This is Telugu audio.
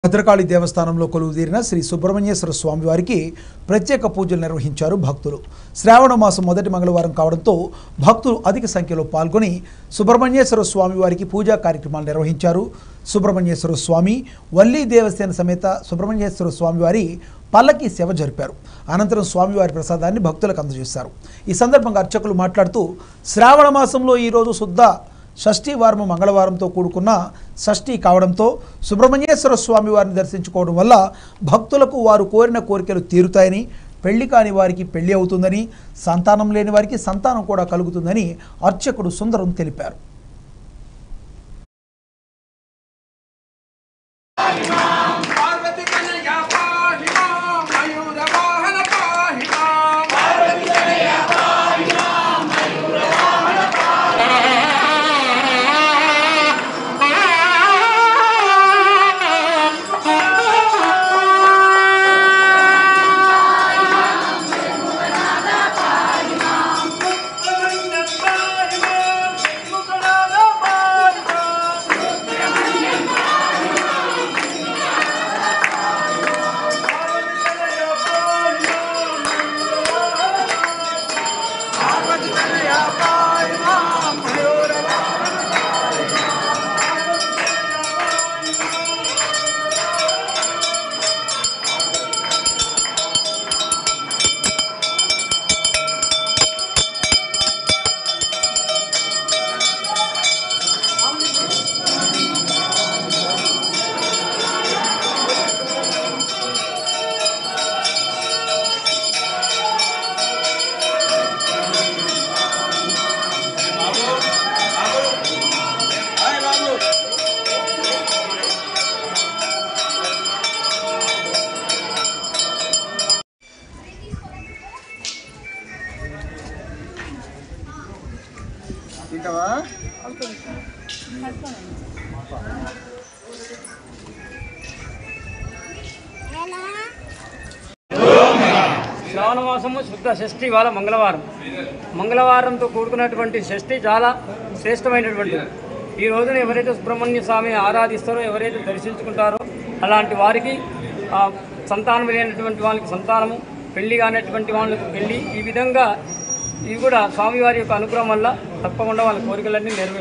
భద్రకాళి దేవస్థానంలో కొలువుదీరిన శ్రీ సుబ్రహ్మణ్యేశ్వర స్వామి వారికి ప్రత్యేక పూజలు నిర్వహించారు భక్తులు శ్రావణ మాసం మొదటి మంగళవారం కావడంతో భక్తులు అధిక సంఖ్యలో పాల్గొని సుబ్రహ్మణ్యేశ్వర స్వామి వారికి పూజా కార్యక్రమాలు నిర్వహించారు సుబ్రహ్మణ్యేశ్వర స్వామి వల్లీ దేవసేన సమేత సుబ్రహ్మణ్యేశ్వర స్వామి వారి పల్లకి సేవ జరిపారు అనంతరం స్వామివారి ప్రసాదాన్ని భక్తులకు అందజేశారు ఈ సందర్భంగా అర్చకులు మాట్లాడుతూ శ్రావణ మాసంలో ఈరోజు శుద్ధ షష్ఠీ వారము మంగళవారంతో కూడుకున్న షష్ఠీ కావడంతో సుబ్రహ్మణ్యేశ్వర స్వామి వారిని దర్శించుకోవడం వల్ల భక్తులకు వారు కోరిన కోరికలు తీరుతాయని పెళ్లి కాని వారికి పెళ్లి అవుతుందని సంతానం లేని వారికి సంతానం కూడా కలుగుతుందని అర్చకుడు సుందరం తెలిపారు పార్వతి కనయ పాహి మాం మయూర వాహన పాహి మాం పార్వతి కనయ పాహి మాం మయూర వాహన పార్వతి కనయ పాహి మాం మయూర వాహన తింటావా శ్రావణ మాసము శుద్ధ షష్ఠి ఇవాళ మంగళవారం మంగళవారంతో కూడుకున్నటువంటి షష్ఠి చాలా శ్రేష్టమైనటువంటిది ఈ రోజున ఎవరైతే సుబ్రహ్మణ్య స్వామిని ఆరాధిస్తారో ఎవరైతే దర్శించుకుంటారో అలాంటి వారికి ఆ, సంతానం లేనటువంటి వాళ్ళకి సంతానము పెళ్లి కానటువంటి వాళ్ళకి పెళ్లి ఈ విధంగా ఇవి కూడా స్వామివారి యొక్క అనుగ్రహం వల్ల తప్పకుండా వాళ్ళ కోరికలన్నీ నెరవేరు